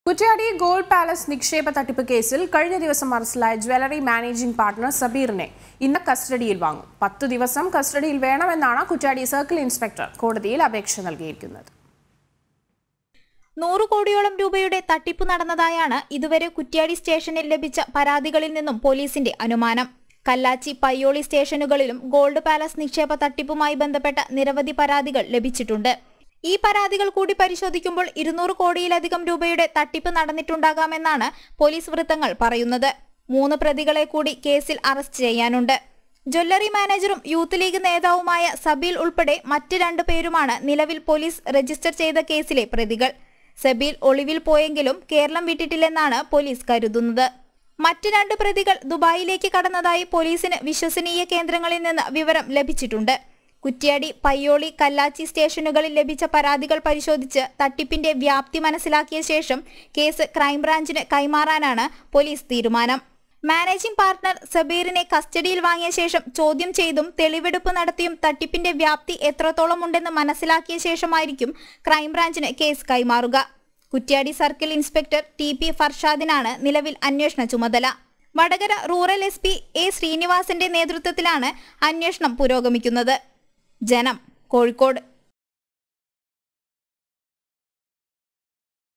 Kuttiadi gold palace നിക്ഷേപ തട്ടിപ്പ് കേസിൽ കഴിഞ്ഞ ദിവസം അറസ്റ്റിലായ ജ്വല്ലറി മാനേജിംഗ് പാർട്ണർ സബീറിനെ ഇന്ന് കസ്റ്റഡിയിൽ വാങ്ങും പത്തു ദിവസം കസ്റ്റഡിയിൽ വേണമെന്നാണ് കുറ്റ്യാടി സർക്കിൾ ഇൻസ്പെക്ടർ കോടതിയിൽ അപേക്ഷ നൽകിയിരിക്കുന്നത് നൂറ് കോടിയോളം രൂപയുടെ തട്ടിപ്പ് നടന്നതായാണ് ഇതുവരെ കുറ്റ്യാടി സ്റ്റേഷനിൽ ലഭിച്ച പരാതികളിൽ നിന്നും പോലീസിന്റെ അനുമാനം കല്ലാച്ചി പയ്യോളി സ്റ്റേഷനുകളിലും ഗോൾഡ് പാലസ് നിക്ഷേപ തട്ടിപ്പുമായി ബന്ധപ്പെട്ട നിരവധി പരാതികൾ ലഭിച്ചിട്ടുണ്ട് ഈ പരാതികൾ കൂടി പരിശോധിക്കുമ്പോൾ ഇരുന്നൂറ് കോടിയിലധികം രൂപയുടെ തട്ടിപ്പ് നടന്നിട്ടുണ്ടാകാമെന്നാണ് പോലീസ് വൃത്തങ്ങൾ പറയുന്നത് മൂന്ന് പ്രതികളെ കൂടി കേസിൽ അറസ്റ്റ് ചെയ്യാനുണ്ട് ജ്വല്ലറി മാനേജറും യൂത്ത് ലീഗ് നേതാവുമായ സബീൽ ഉൾപ്പെടെ മറ്റ് രണ്ടു പേരുമാണ് നിലവിൽ പോലീസ് രജിസ്റ്റർ ചെയ്ത കേസിലെ പ്രതികൾ സബീൽ ഒളിവിൽ പോയെങ്കിലും കേരളം വിട്ടിട്ടില്ലെന്നാണ് പോലീസ് കരുതുന്നത് മറ്റ് രണ്ട് പ്രതികൾ ദുബായിലേക്ക് കടന്നതായി പോലീസിന് വിശ്വസനീയ കേന്ദ്രങ്ങളിൽ നിന്ന് വിവരം ലഭിച്ചിട്ടുണ്ട് കുറ്റ്യാടി പയ്യോളി കല്ലാച്ചി സ്റ്റേഷനുകളിൽ ലഭിച്ച പരാതികൾ പരിശോധിച്ച് തട്ടിപ്പിന്റെ വ്യാപ്തി മനസ്സിലാക്കിയ ശേഷം കേസ് ക്രൈംബ്രാഞ്ചിന് കൈമാറാനാണ് പോലീസ് തീരുമാനം മാനേജിംഗ് പാർട്ണർ സബീറിനെ കസ്റ്റഡിയിൽ വാങ്ങിയ ശേഷം ചോദ്യം ചെയ്തും തെളിവെടുപ്പ് നടത്തിയും തട്ടിപ്പിന്റെ വ്യാപ്തി എത്രത്തോളം ഉണ്ടെന്ന് മനസ്സിലാക്കിയ ശേഷമായിരിക്കും ക്രൈംബ്രാഞ്ചിന് കേസ് കൈമാറുക Kuttiady circle inspector T P ഫർഷാദിനാണ് നിലവിൽ അന്വേഷണ ചുമതല Vadakara rural S P A ശ്രീനിവാസന്റെ നേതൃത്വത്തിലാണ് അന്വേഷണം പുരോഗമിക്കുന്നത് ജനം കോഴിക്കോട്